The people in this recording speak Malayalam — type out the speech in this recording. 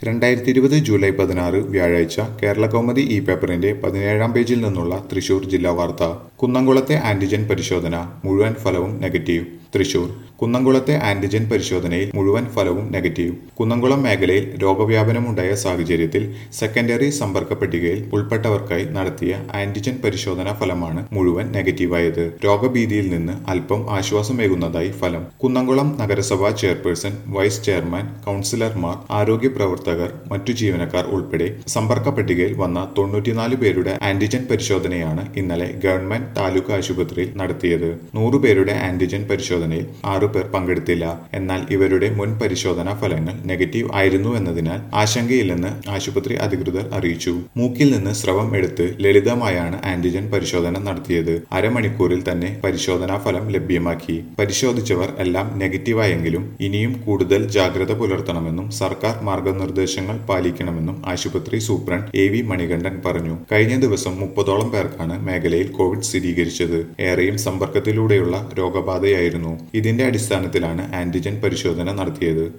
രണ്ടായിരത്തി ഇരുപത് ജൂലൈ പതിനാറ് വ്യാഴാഴ്ച കേരള കൗമുദി ഇ പേപ്പറിന്റെ പതിനേഴാം പേജിൽ നിന്നുള്ള തൃശൂർ ജില്ലാ വാർത്ത കുന്നംകുളത്തെ ആന്റിജൻ പരിശോധന മുഴുവൻ ഫലവും നെഗറ്റീവ് തൃശൂർ കുന്നംകുളത്തെ ആന്റിജൻ പരിശോധനയിൽ മുഴുവൻ ഫലവും നെഗറ്റീവ് കുന്നംകുളം മേഖലയിൽ രോഗവ്യാപനമുണ്ടായ സാഹചര്യത്തിൽ സെക്കൻഡറി സമ്പർക്ക പട്ടികയിൽ ഉൾപ്പെട്ടവർക്കായി നടത്തിയ ആന്റിജൻ പരിശോധനാ ഫലമാണ് മുഴുവൻ നെഗറ്റീവായത് രോഗഭീതിയിൽ നിന്ന് അല്പം ആശ്വാസമേകുന്നതായി ഫലം കുന്നംകുളം നഗരസഭാ ചെയർപേഴ്സൺ വൈസ് ചെയർമാൻ കൗൺസിലർമാർ ആരോഗ്യ പ്രവർത്തകർ മറ്റു ജീവനക്കാർ ഉൾപ്പെടെ സമ്പർക്ക പട്ടികയിൽ വന്ന തൊണ്ണൂറ്റിനാല് പേരുടെ ആന്റിജൻ പരിശോധനയാണ് ഇന്നലെ ഗവൺമെന്റ് താലൂക്ക് ആശുപത്രിയിൽ നടത്തിയത് നൂറ് പേരുടെ ആന്റിജൻ പരിശോധനയിൽ ആറു പേർ പങ്കെടുത്തില്ല എന്നാൽ ഇവരുടെ മുൻ പരിശോധനാ ഫലങ്ങൾ നെഗറ്റീവ് ആയിരുന്നു എന്നതിനാൽ ആശങ്കയില്ലെന്ന് ആശുപത്രി അധികൃതർ അറിയിച്ചു മൂക്കിൽ നിന്ന് സ്രവം എടുത്ത് ലളിതമായാണ് ആന്റിജൻ പരിശോധന നടത്തിയത് അരമണിക്കൂറിൽ തന്നെ പരിശോധനാ ഫലം ലഭ്യമാക്കി പരിശോധിച്ചവർ എല്ലാം നെഗറ്റീവായെങ്കിലും ഇനിയും കൂടുതൽ ജാഗ്രത പുലർത്തണമെന്നും സർക്കാർ മാർഗനിർദ്ദേശങ്ങൾ പാലിക്കണമെന്നും ആശുപത്രി സൂപ്രണ്ട് എ വി മണികണ്ഠൻ പറഞ്ഞു കഴിഞ്ഞ ദിവസം മുപ്പതോളം പേർക്കാണ് മേഖലയിൽ കോവിഡ് സ്ഥിരീകരിച്ചത് ഏറെയും സമ്പർക്കത്തിലൂടെയുള്ള രോഗബാധയായിരുന്നു ഇതിന്റെ അടിസ്ഥാനത്തിലാണ് ആന്റിജൻ പരിശോധന നടത്തിയത്